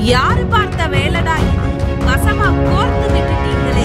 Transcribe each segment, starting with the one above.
யாரு பார்த்த வேலைடா இது வசமா கோர்த்து விட்டுட்டீங்களே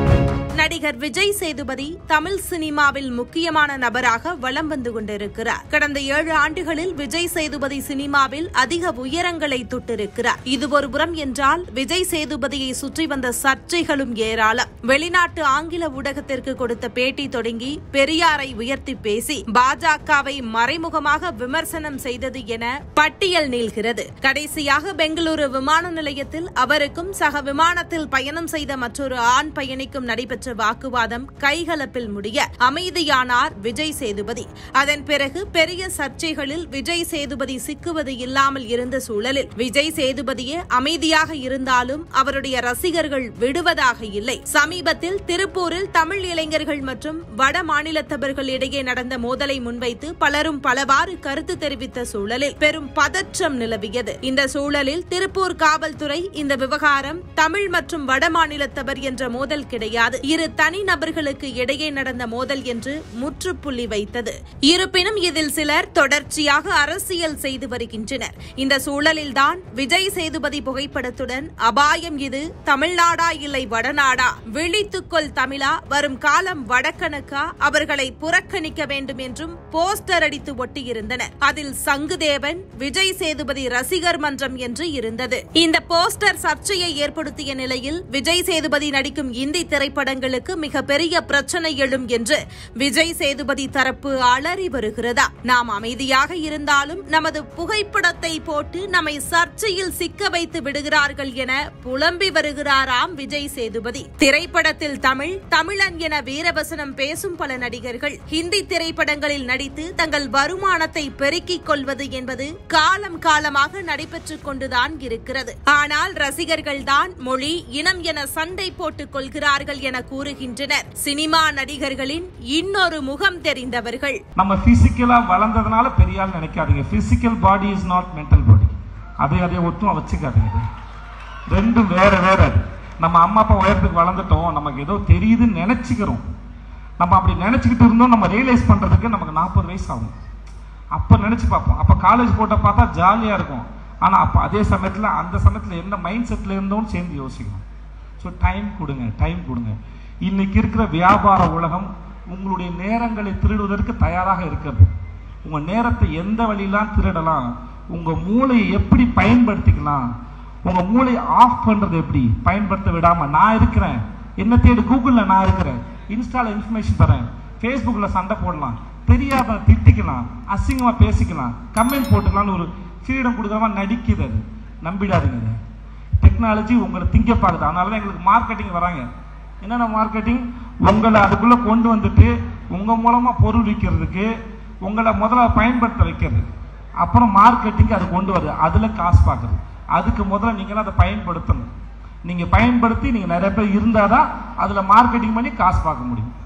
நடிகர் விஜய் சேதுபதி தமிழ் சினிமாவில் முக்கியமான நபராக வலம் வந்து கொண்டிருக்கிறார் கடந்த ஏழு ஆண்டுகளில் விஜய் சேதுபதி சினிமாவில் அதிக உயரங்களை தொட்டிருக்கிறார் இது ஒரு புறம் என்றால் விஜய் சேதுபதியை சுற்றி வந்த சர்ச்சைகளும் ஏராளம் வெளிநாட்டு ஆங்கில ஊடகத்திற்கு கொடுத்த பேட்டி தொடங்கி பெரியாரை உயர்த்தி பேசி பாஜகவை மறைமுகமாக விமர்சனம் செய்தது என பட்டியல் நீள்கிறது கடைசியாக பெங்களூரு விமான நிலையத்தில் அவருக்கும் சக விமானத்தில் பயணம் செய்த மற்றொரு ஆண் பயணிக்கும் நடைபெற்ற வாக்குவாதம் கைகலப்பில் முடிய அமைதியானார் விஜய் சேதுபதி அதன் பிறகு பெரிய சர்ச்சைகளில் விஜய் சேதுபதி சிக்குவது இல்லாமல் இருந்த சூழலில் விஜய் சேதுபதியே அமைதியாக இருந்தாலும் அவருடைய ரசிகர்கள் விடுவதாக இல்லை சமீபத்தில் திருப்பூரில் தமிழ் இளைஞர்கள் மற்றும் வட மாநிலத்தவர்கள் இடையே நடந்த மோதலை முன்வைத்து பலரும் பலவாறு கருத்து தெரிவித்த சூழலில் பெரும் பதற்றம் நிலவியது இந்த சூழலில் திருப்பூர் காவல்துறை இந்த விவகாரம் தமிழ் மற்றும் வட மாநிலத்தவர் என்ற மோதல் கிடையாது இரு தனிநபர்களுக்கு இடையே நடந்த மோதல் என்று முற்றுப்புள்ளி வைத்தது இருப்பினும் இதில் சிலர் தொடர்ச்சியாக அரசியல் செய்து வருகின்றனர் இந்த சூழலில்தான் விஜய் சேதுபதி புகைப்படத்துடன் அபாயம் இது தமிழ்நாடா இல்லை வடநாடா விழித்துக்கொள் தமிழா வரும் காலம் வடக்கணக்கா அவர்களை புறக்கணிக்க வேண்டும் என்றும் போஸ்டர் அடித்து ஒட்டியிருந்தனர் அதில் சங்குதேவன் விஜய் சேதுபதி ரசிகர் மன்றம் என்று இருந்தது இந்த போஸ்டர் சர்ச்சையை ஏற்படுத்திய நிலையில் விஜய் சேதுபதி நடிக்கும் இந்தி திரைப்படங்களுக்கு மிகப்பெரிய பிரச்சனை எழும் என்று விஜய் சேதுபதி தரப்பு அலறி வருகிறதா நாம் அமைதியாக இருந்தாலும் நமது புகைப்படத்தை போட்டு நம்மை சர்ச்சையில் சிக்க வைத்து விடுகிறார்கள் என புலம்பி வருகிறாராம் விஜய் சேதுபதி திரைப்படத்தில் தமிழ் தமிழன் என வீரவசனம் பேசும் பல நடிகர்கள் ஹிந்தி திரைப்படங்களில் நடித்து தங்கள் வருமானத்தை பெருக்கிக் கொள்வது என்பது காலம் காலமாக நடைபெற்றுக் கொண்டுதான் இருக்கிறது ஆனால் ரசிகர்கள் தான் மொழி இனம் என சண்டை போட்டுக் கொள்கிறார்கள் என கூறுகின்றனர் சினிமா நடிகர்களின் இன்னொரு முகம் தெரிந்தவர்கள் நம்ம பிசிக்கலா வளர்ந்ததுனால பெரிய ஆள் நினைக்காதீங்க physical body is not mental body அதை அதை ஒட்டும் வச்சுக்காதீங்க இது. ரெண்டும் வேற வேற நம்ம அம்மா அப்பா உயரத்துக்கு வளர்ந்துட்டோம் நமக்கு ஏதோ தெரியுதுன்னு நினைச்சுக்கிறோம் நம்ம அப்படி நினைச்சுக்கிட்டு இருந்தோம் நம்ம ரியலைஸ் பண்றதுக்கு நமக்கு நாற்பது வயசு ஆகும் அப்ப நினைச்சு பார்ப்போம் அப்ப காலேஜ் போட்ட பார்த்தா ஜாலியா இருக்கும் ஆனா அப்ப அதே சமயத்துல அந்த சமயத்துல என்ன மைண்ட் செட்ல இருந்தோம்னு சேர்ந்து யோசிக்கணும் ஸோ டைம் கொடுங்க டைம் கொடுங்க இன்னைக்கு இருக்கிற வியாபார உலகம் உங்களுடைய நேரங்களை திருடுவதற்கு தயாராக இருக்கிறது உங்க நேரத்தை எந்த வழியெல்லாம் திருடலாம் உங்க மூளையை எப்படி பயன்படுத்திக்கலாம் உங்க மூளையை ஆஃப் பண்றது எப்படி பயன்படுத்த விடாம நான் இருக்கிறேன் என்ன தேடி கூகுள்ல நான் இருக்கிறேன் இன்ஸ்டால இன்ஃபர்மேஷன் தரேன் ஃபேஸ்புக்ல சண்டை போடலாம் தெரியாத திட்டிக்கலாம் அசிங்கமா பேசிக்கலாம் கமெண்ட் போட்டுக்கலாம்னு ஒரு ஃப்ரீடம் கொடுக்குற மாதிரி நடிக்குது அது நம்பிடாதீங்க அதை. டெக்னாலஜி உங்களை திங்க பார்க்குது அதனால தான் எங்களுக்கு மார்க்கெட்டிங் வராங்க என்னென்ன மார்க்கெட்டிங் உங்களை அதுக்குள்ள கொண்டு வந்துட்டு உங்க மூலமா பொருள் விற்கிறதுக்கு உங்களை முதல்ல பயன்படுத்த வைக்கிறது அப்புறம் மார்க்கெட்டிங் அது கொண்டு வருது அதுல காசு பார்க்குறது அதுக்கு முதல்ல நீங்களாம் அதை பயன்படுத்தணும் நீங்க பயன்படுத்தி நீங்க நிறைய பேர் இருந்தாதான் அதுல மார்க்கெட்டிங் பண்ணி காசு பார்க்க முடியும்